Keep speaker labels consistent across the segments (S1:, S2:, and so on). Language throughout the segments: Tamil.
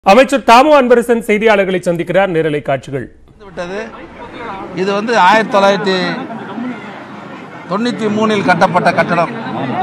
S1: அமைச்சர் தாமோ அன்பரசன் செய்தியாளர்களை சந்திக்கிறார் நேரலை காட்சிகள்
S2: விட்டது இது வந்து ஆயிரத்தி தொள்ளாயிரத்தி தொண்ணூத்தி மூணில் கட்டப்பட்ட கட்டடம்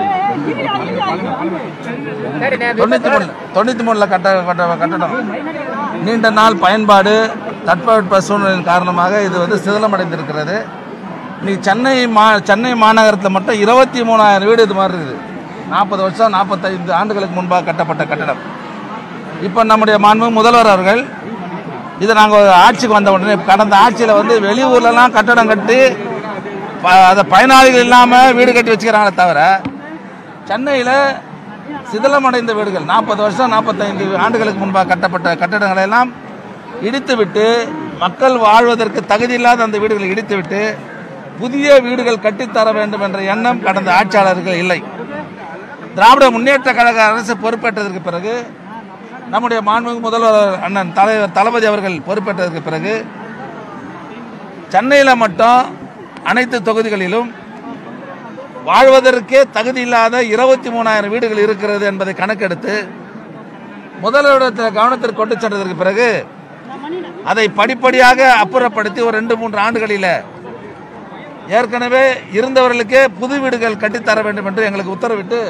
S2: தொண்ணூத்தி மூணு தொண்ணூத்தி மூணுல கட்ட கட்ட கட்டடம் நீண்ட நாள் பயன்பாடு தட்பவெட்ப சூழ்நிலையின் காரணமாக இது வந்து சிதிலமடைந்திருக்கிறது இன்னைக்கு சென்னை மா சென்னை மாநகரத்தில் மட்டும் இருபத்தி மூணாயிரம் வீடு இது மாதிரி இருக்குது நாற்பது வருஷம் நாற்பத்தைந்து ஆண்டுகளுக்கு முன்பாக கட்டப்பட்ட கட்டடம் இப்போ நம்முடைய மாண்பு முதல்வர் அவர்கள் இது நாங்கள் ஆட்சிக்கு வந்த உடனே கடந்த ஆட்சியில் வந்து வெளியூர்லலாம் கட்டடம் கட்டி ப- அதை பயனாளிகள் இல்லாமல் வீடு கட்டி வச்சுக்கிறாங்களே தவிர சென்னையில் சிதிலமடைந்த வீடுகள் நாற்பது வருஷம் நாற்பத்தைந்து ஆண்டுகளுக்கு முன்பாக கட்டப்பட்ட கட்டடங்களை எல்லாம் இடித்துவிட்டு மக்கள் வாழ்வதற்கு தகுதி இல்லாத அந்த வீடுகளை இடித்துவிட்டு புதிய வீடுகள் கட்டித்தர வேண்டும் என்ற எண்ணம் கடந்த ஆட்சியாளர்கள் இல்லை திராவிட முன்னேற்ற கழக அரசு பொறுப்பேற்றதற்கு பிறகு நம்முடைய மாண்புமிகு முதல்வர் அண்ணன் தலைவர் தளபதி அவர்கள் பொறுப்பேற்றதற்கு பிறகு சென்னையில் மட்டும் அனைத்து தொகுதிகளிலும் வாழ்வதற்கே தகுதி இல்லாத இருபத்தி மூணாயிரம் வீடுகள் இருக்கிறது என்பதை கணக்கெடுத்து முதல்வரிடத்தில் கவனத்திற்கு கொண்டு சென்றதற்கு பிறகு அதை படிப்படியாக அப்புறப்படுத்தி ஒரு ரெண்டு மூன்று ஆண்டுகளில் ஏற்கனவே இருந்தவர்களுக்கே புது வீடுகள் கட்டித்தர வேண்டும் என்று எங்களுக்கு உத்தரவிட்டு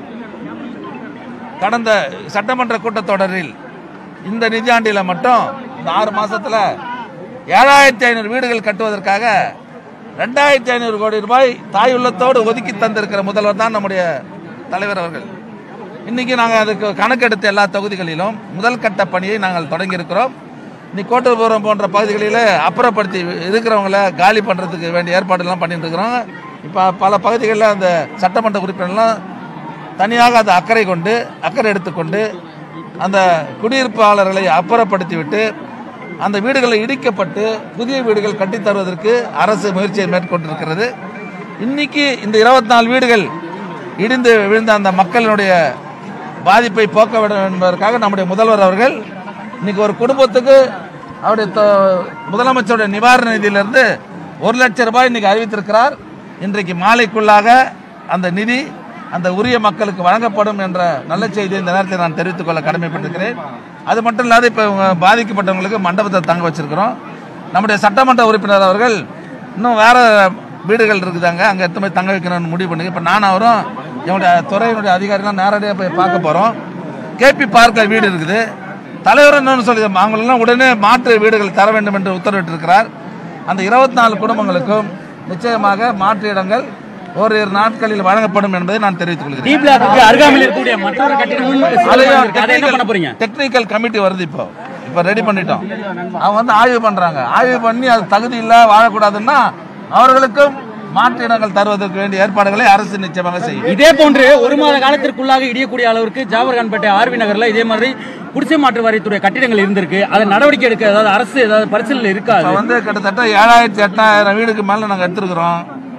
S2: கடந்த சட்டமன்ற கூட்டத்தொடரில் இந்த நிதியாண்டில் மட்டும் இந்த ஆறு மாசத்துல ஏழாயிரத்தி ஐநூறு வீடுகள் கட்டுவதற்காக ரெண்டாயிரத்தி ஐநூறு கோடி ரூபாய் தாய் உள்ளத்தோடு ஒதுக்கி தந்திருக்கிற முதல்வர் தான் நம்முடைய தலைவர் அவர்கள் இன்னைக்கு நாங்கள் அதுக்கு கணக்கெடுத்த எல்லா தொகுதிகளிலும் முதல் கட்ட பணியை நாங்கள் தொடங்கி இருக்கிறோம் இன்னைக்கு கோட்டபுரம் போன்ற பகுதிகளில் அப்புறப்படுத்தி இருக்கிறவங்கள காலி பண்ணுறதுக்கு வேண்டிய ஏற்பாடுலாம் பண்ணிட்டு இருக்கிறோம் இப்போ பல பகுதிகளில் அந்த சட்டமன்ற உறுப்பினர்லாம் தனியாக அதை அக்கறை கொண்டு அக்கறை எடுத்துக்கொண்டு அந்த குடியிருப்பாளர்களை அப்புறப்படுத்திவிட்டு அந்த வீடுகளை இடிக்கப்பட்டு புதிய வீடுகள் கட்டித் தருவதற்கு அரசு முயற்சியை மேற்கொண்டிருக்கிறது இன்னைக்கு இந்த இருபத்தி நாலு வீடுகள் இடிந்து விழுந்த அந்த மக்களினுடைய பாதிப்பை போக்க வேண்டும் என்பதற்காக நம்முடைய முதல்வர் அவர்கள் இன்னைக்கு ஒரு குடும்பத்துக்கு அவருடைய தொ- முதலமைச்சருடைய நிவாரண நிதியிலிருந்து ஒரு லட்சம் ரூபாய் இன்னைக்கு அறிவித்திருக்கிறார் இன்றைக்கு மாலைக்குள்ளாக அந்த நிதி அந்த உரிய மக்களுக்கு வழங்கப்படும் என்ற நல்ல செய்தியை இந்த நேரத்தில் நான் தெரிவித்துக் கொள்ள கடமைப்பட்டிருக்கிறேன் அது மட்டும் இல்லாத இப்போ இவங்க பாதிக்கப்பட்டவங்களுக்கு மண்டபத்தை தங்க வச்சிருக்கிறோம் நம்முடைய சட்டமன்ற உறுப்பினர் அவர்கள் இன்னும் வேற வீடுகள் இருக்குதாங்க அங்கே எடுத்து போய் தங்க வைக்கணும்னு முடிவு பண்ணி இப்போ நான் அவரும் என்னுடைய துறையினுடைய அதிகாரிலாம் நேரடியாக போய் பார்க்க போகிறோம் கேபி பார்க்கில் வீடு இருக்குது தலைவர் என்னன்னு சொல்லி அவங்களெல்லாம் உடனே மாற்று வீடுகள் தர வேண்டும் என்று உத்தரவிட்டிருக்கிறார் அந்த இருபத்தி நாலு குடும்பங்களுக்கும் நிச்சயமாக மாற்று இடங்கள் ஓரிரு நாட்களில் வழங்கப்படும் என்பதை நான் தெரிவித்துக் கொள்கிறேன்
S3: டி பிளாக்கு அருகாமையில் இருக்கக்கூடிய மற்றொரு கட்டிடமும் சிதிலமாக இருக்கு. அதை என்ன பண்ண போறீங்க
S2: டெக்னிக்கல் கமிட்டி வருது இப்போ இப்போ ரெடி பண்ணிட்டோம் அவங்க வந்து ஆய்வு பண்றாங்க ஆய்வு பண்ணி அது தகுதி இல்ல வாழக்கூடாதுன்னா அவர்களுக்கும் மாற்று இடங்கள் தருவதற்கு வேண்டிய ஏற்பாடுகளை அரசு நிச்சயமாக செய்யும்
S3: இதே போன்று ஒரு மாத காலத்திற்குள்ளாக இடியக்கூடிய அளவிற்கு ஜாபர்கான்பேட்டை ஆர்வி நகர்ல இதே மாதிரி குடிசை மாற்று வாரியத்துடைய கட்டிடங்கள் இருந்திருக்கு அதை நடவடிக்கை எடுக்க ஏதாவது அரசு ஏதாவது பரிசீலனை இருக்காது
S2: இப்போ வந்து கிட்டத்தட்ட ஏழாயிரத்தி எட்டாயிரம் வீடுக்கு மேல நாங்கள் எடுத்திருக்கிறோம்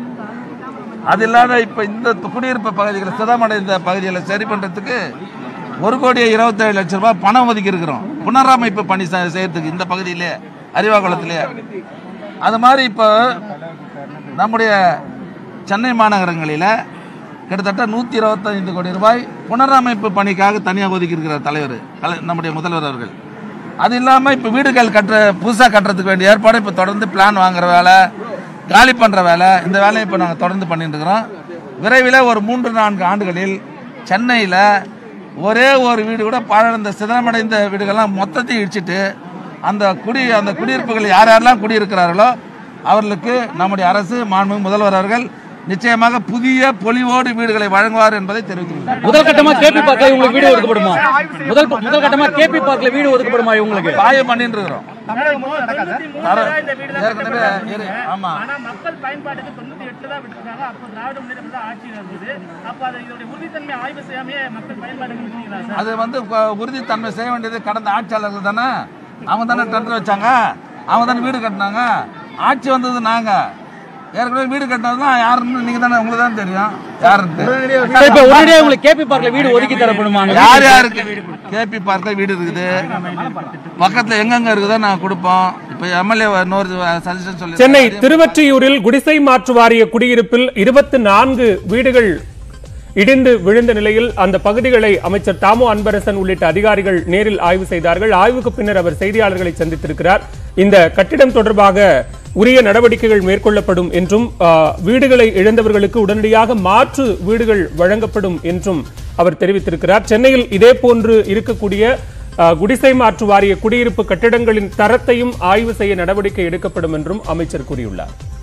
S2: அது இல்லாத இப்போ இந்த குடியிருப்பு பகுதிகளை சிதமடைந்த பகுதிகளை சரி பண்றதுக்கு ஒரு கோடியே இருபத்தேழு லட்சம் ரூபாய் பணம் ஒதுக்கி இருக்கிறோம் புனரமைப்பு பணி செ- செய்யறதுக்கு இந்த பகுதியிலே அறிவாகுளத்திலே அது மாதிரி இப்போ நம்முடைய சென்னை மாநகரங்களில் கிட்டத்தட்ட நூற்றி இருபத்தைந்து கோடி ரூபாய் புனரமைப்பு பணிக்காக தனியாக ஒதுக்கி இருக்கிறார் தலைவர் தலை- நம்முடைய முதல்வர் அவர்கள் அது இல்லாமல் இப்போ வீடுகள் கட்டுற புதுசாக கட்டுறதுக்கு வேண்டிய ஏற்பாடு இப்போ தொடர்ந்து பிளான் வாங்குற வேலை காலி பண்ணுற வேலை இந்த வேலையை இப்போ நாங்கள் தொடர்ந்து பண்ணிட்டு இருக்கிறோம் விரைவில் ஒரு மூன்று நான்கு ஆண்டுகளில் சென்னையில் ஒரே ஒரு வீடு கூட பழந்த சிதறமடைந்த வீடுகள்லாம் மொத்தத்தையும் இடிச்சிட்டு அந்த குடி அந்த குடியிருப்புகள் யார் யாரெல்லாம் குடியிருக்கிறார்களோ அவர்களுக்கு நம்முடைய அரசு மாண்புமிகு முதல்வர் அவர்கள் நிச்சயமாக புதிய பொலிவோடு வீடுகளை வழங்குவார் என்பதை தெரிவித்துள்ளேன்
S3: முதல் கட்டமா கேபி பார்க்ல உங்களுக்கு வீடு ஒதுக்கப்படுமா முதல் முதல் கட்டமா கேபி பார்க்ல வீடு ஒதுக்கப்படுமா இவங்களுக்கு
S2: ஆய்வு பண்ணிட்டு இருக்கிறோம் தர- ஏற்கனவே இரு- ஆமா
S4: ஆனா மக்கள் பயன்பாட்டுக்கு தொண்ணூத்தி எட்டு தான் விட்டுருக்காங்க அப்போ திராவிட முன்னேற்ற தான் ஆட்சி இருந்தது அப்ப அதை இதோட உறுதித்தன்மை ஆய்வு செய்யாமே மக்கள் பயன்பாட்டுக்கு விட்டுறீங்களா சார்
S2: அது வந்து கொ- உறுதித்தன்மை செய்ய வேண்டியது கடந்த ஆட்சியாளர்கள் தானே அவங்க தானே டெண்டர் வச்சாங்க அவங்க தானே வீடு கட்டினாங்க ஆட்சி வந்தது நாங்க ஏற்கனவே வீடு கட்டினதுலாம் யாருன்னு நீங்க தானே உங்களுக்கு தான் தெரியும் யாருன்ட்டு
S3: சார், இப்ப உடனடியாக உங்களுக்கு கேபி பார்க்ல வீடு ஒதுக்கி தரப்படுமா
S2: யார் யாருக்கு கேபி பார்க்ல வீடு இருக்குது பக்கத்துல எங்கெங்க இருக்குதோ நான் கொடுப்போம் இப்போ எம்எல்ஏ இன்னொரு சஜஷன் சொல்லி
S1: சென்னை திருவொற்றியூரில் குடிசை மாற்று வாரிய குடியிருப்பில் இருபத்தி நான்கு வீடுகள் இடிந்து விழுந்த நிலையில் அந்த பகுதிகளை அமைச்சர் தாமோ அன்பரசன் உள்ளிட்ட அதிகாரிகள் நேரில் ஆய்வு செய்தார்கள் ஆய்வுக்கு பின்னர் அவர் செய்தியாளர்களை சந்தித்திருக்கிறார் இந்த கட்டிடம் தொடர்பாக உரிய நடவடிக்கைகள் மேற்கொள்ளப்படும் என்றும் ஆ, வீடுகளை இழந்தவர்களுக்கு உடனடியாக மாற்று வீடுகள் வழங்கப்படும் என்றும் அவர் தெரிவித்திருக்கிறார் சென்னையில் இதே போன்று இருக்கக்கூடிய ஆ, குடிசை மாற்று வாரிய குடியிருப்பு கட்டிடங்களின் தரத்தையும் ஆய்வு செய்ய நடவடிக்கை எடுக்கப்படும் என்றும் அமைச்சர் கூறியுள்ளார்